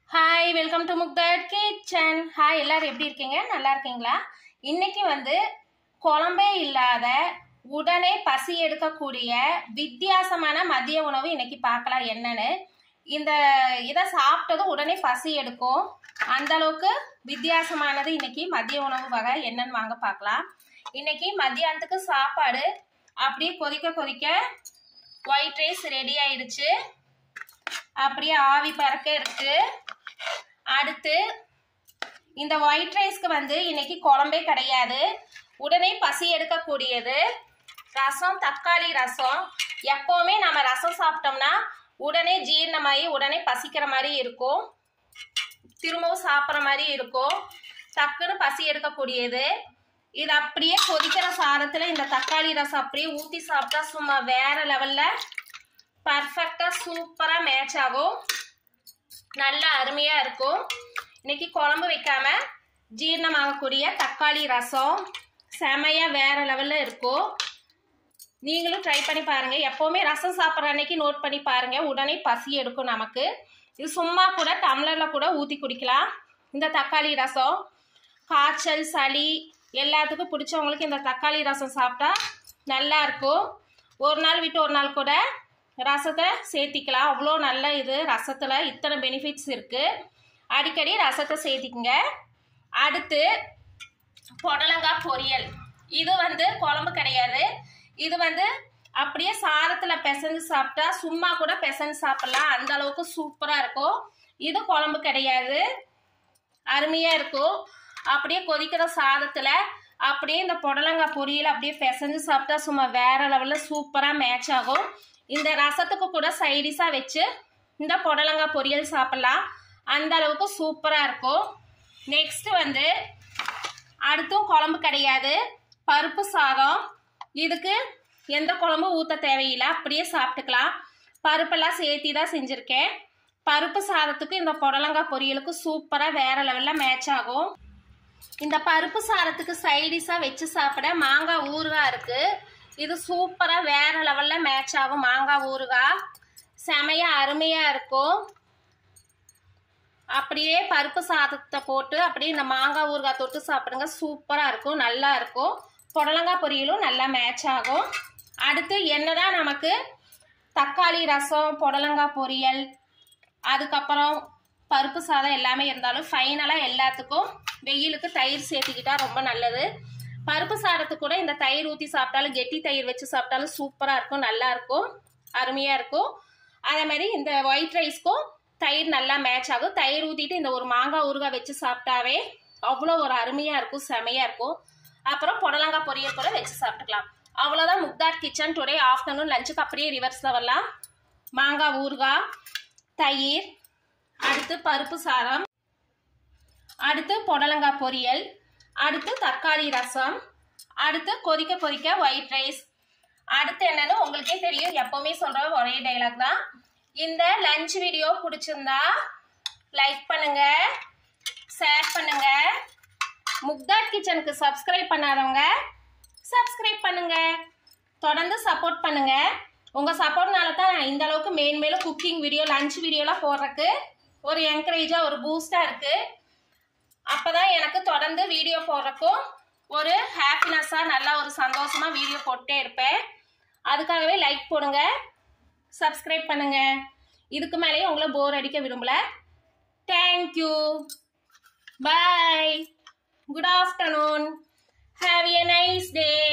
hi welcome to Muktad kitchen hi எல்லாரும் எப்படி இருக்கீங்க நல்லா இருக்கீங்களா இன்னைக்கு வந்து குழம்பே இல்லாத உடனே பசி எடுக்கக்கூடிய வித்தியாசமான மதிய உணவு இன்னைக்கு பார்க்கலாம் என்னன்னு இந்த இதை சாப்பிட்டதும் உடனே பசி எடுக்கும் அந்த அளவுக்கு வித்தியாசமானது இன்னைக்கு மதிய உணவு வகை என்னன்னு வாங்க பார்க்கலாம் இன்னைக்கு மத்தியானத்துக்கு சாப்பாடு அப்படியே கொதிக்க கொதிக்க ஒயிட் ரைஸ் ரெடி ஆயிடுச்சு அப்படியே ஆவி பறக்க இருக்கு அடுத்து இந்த ஒயிட் ரைஸ்க்கு வந்து இன்னைக்கு குழம்பே கிடையாது உடனே பசி எடுக்கக்கூடியது ரசம் தக்காளி ரசம் எப்போவுமே நம்ம ரசம் சாப்பிட்டோம்னா உடனே ஜீரணமாகி உடனே பசிக்கிற மாதிரி இருக்கும் திரும்பவும் சாப்பிட்ற மாதிரி இருக்கும் டக்குன்னு பசி எடுக்கக்கூடியது இது அப்படியே கொதிக்கிற சாதத்தில் இந்த தக்காளி ரசம் அப்படியே ஊற்றி சாப்பிட்டா சும்மா வேற லெவலில் பர்ஃபெக்டாக சூப்பராக மேட்ச் ஆகும் நல்லா அருமையாக இருக்கும் இன்னைக்கு குழம்பு வைக்காம ஜீரணமாகக்கூடிய தக்காளி ரசம் செமையாக வேற லெவலில் இருக்கும் நீங்களும் ட்ரை பண்ணி பாருங்கள் எப்போவுமே ரசம் சாப்பிட்ற அன்னைக்கு நோட் பண்ணி பாருங்கள் உடனே பசி எடுக்கும் நமக்கு இது சும்மா கூட டம்ளரில் கூட ஊற்றி குடிக்கலாம் இந்த தக்காளி ரசம் காய்ச்சல் சளி எல்லாத்துக்கும் பிடிச்சவங்களுக்கு இந்த தக்காளி ரசம் சாப்பிட்டா நல்லா இருக்கும் ஒரு நாள் விட்டு ஒரு நாள் கூட ரசத்தை சேர்த்திக்கலாம் அவ்வளோ நல்ல இது ரசத்தில் இத்தனை பெனிஃபிட்ஸ் இருக்குது அடிக்கடி ரசத்தை சேர்த்திக்குங்க அடுத்து புடலங்காய் பொரியல் இது வந்து குழம்பு கிடையாது இது வந்து அப்படியே சாதத்தில் பிசைஞ்சு சாப்பிட்டா சும்மா கூட பிசைஞ்சு சாப்பிடலாம் அந்த அளவுக்கு சூப்பராக இருக்கும் இது குழம்பு கிடையாது அருமையாக இருக்கும் அப்படியே கொதிக்கிற சாதத்தில் அப்படியே இந்த புடலங்காய் பொரியல் அப்படியே பிசைஞ்சு சாப்பிட்டா சும்மா வேற லெவலில் சூப்பராக மேட்ச் ஆகும் இந்த ரசத்துக்கு கூட சைடிஷாக வச்சு இந்த புடலங்காய் பொரியல் சாப்பிட்லாம் அந்த அளவுக்கு சூப்பராக இருக்கும் நெக்ஸ்ட் வந்து அடுத்தும் குழம்பு கிடையாது பருப்பு சாதம் இதுக்கு எந்த குழம்பும் ஊற்ற தேவையில்லை அப்படியே சாப்பிட்டுக்கலாம் பருப்பெல்லாம் சேர்த்தி தான் செஞ்சுருக்கேன் பருப்பு சாதத்துக்கு இந்த புடலங்காய் பொரியலுக்கு சூப்பராக வேற லெவலில் மேட்ச் ஆகும் இந்த பருப்பு சாதத்துக்கு சைடிஷாக வச்சு சாப்பிட மாங்காய் ஊறுகாய் இருக்குது இது சூப்பராக வேற லெவலில் மேட்ச் ஆகும் மாங்காய் ஊறுகாய் செமையாக அருமையாக இருக்கும் அப்படியே பருப்பு சாதத்தை போட்டு அப்படியே இந்த மாங்காய் ஊறுகாய் தொட்டு சாப்பிடுங்க சூப்பராக இருக்கும் நல்லா இருக்கும் புடலங்காய் பொரியலும் நல்லா மேட்ச் ஆகும் அடுத்து என்னதான் நமக்கு தக்காளி ரசம் புடலங்காய் பொரியல் அதுக்கப்புறம் பருப்பு சாதம் எல்லாமே இருந்தாலும் ஃபைனலாக எல்லாத்துக்கும் வெயிலுக்கு தயிர் சேர்த்துக்கிட்டா ரொம்ப நல்லது பருப்பு சாதத்துக்கு கூட இந்த தயிர் ஊற்றி சாப்பிட்டாலும் கெட்டி தயிர் வச்சு சாப்பிட்டாலும் சூப்பராக இருக்கும் நல்லா இருக்கும் அருமையாக இருக்கும் அதே மாதிரி இந்த ஒயிட் ரைஸ்க்கும் தயிர் நல்லா மேட்ச் ஆகும் தயிர் ஊற்றிட்டு இந்த ஒரு மாங்காய் ஊறுகாய் வச்சு சாப்பிட்டாவே அவ்வளோ ஒரு அருமையாக இருக்கும் செமையாக இருக்கும் அப்புறம் புடலங்காய் பொரியல் கூட வச்சு சாப்பிட்டுக்கலாம் அவ்வளோதான் முக்தார் கிச்சன் டுடே ஆஃப்டர்நூன் லஞ்சுக்கு அப்படியே ரிவர்ஸில் வரலாம் மாங்காய் ஊறுகாய் தயிர் அடுத்து பருப்பு சாதம் அடுத்து புடலங்காய் பொரியல் அடுத்து தக்காளி ரசம் அடுத்து கொதிக்க கொதிக்க ஒயிட் ரைஸ் அடுத்து என்னன்னு உங்களுக்கே தெரியும் எப்பவுமே சொல்ற ஒரே டைலாக் தான் இந்த லஞ்ச் வீடியோ பிடிச்சிருந்தா லைக் பண்ணுங்க ஷேர் பண்ணுங்க முக்தாட் கிச்சனுக்கு சப்ஸ்கிரைப் பண்ணாதவங்க சப்ஸ்கிரைப் பண்ணுங்க தொடர்ந்து சப்போர்ட் பண்ணுங்க உங்க சப்போர்ட்னால தான் நான் இந்த அளவுக்கு மேன் மேலும் குக்கிங் வீடியோ லஞ்ச் வீடியோலாம் போடுறதுக்கு ஒரு என்கரேஜா ஒரு பூஸ்டா இருக்கு அப்பதான் எனக்கு தொடர்ந்து வீடியோ போடுறக்கும் ஒரு ஹாப்பினஸ்ஸாக நல்லா ஒரு சந்தோஷமா வீடியோ போட்டே இருப்பேன் அதுக்காகவே லைக் போடுங்க சப்ஸ்கிரைப் பண்ணுங்க இதுக்கு மேலேயே உங்களை போர் அடிக்க விரும்பல thank you bye good afternoon have a nice day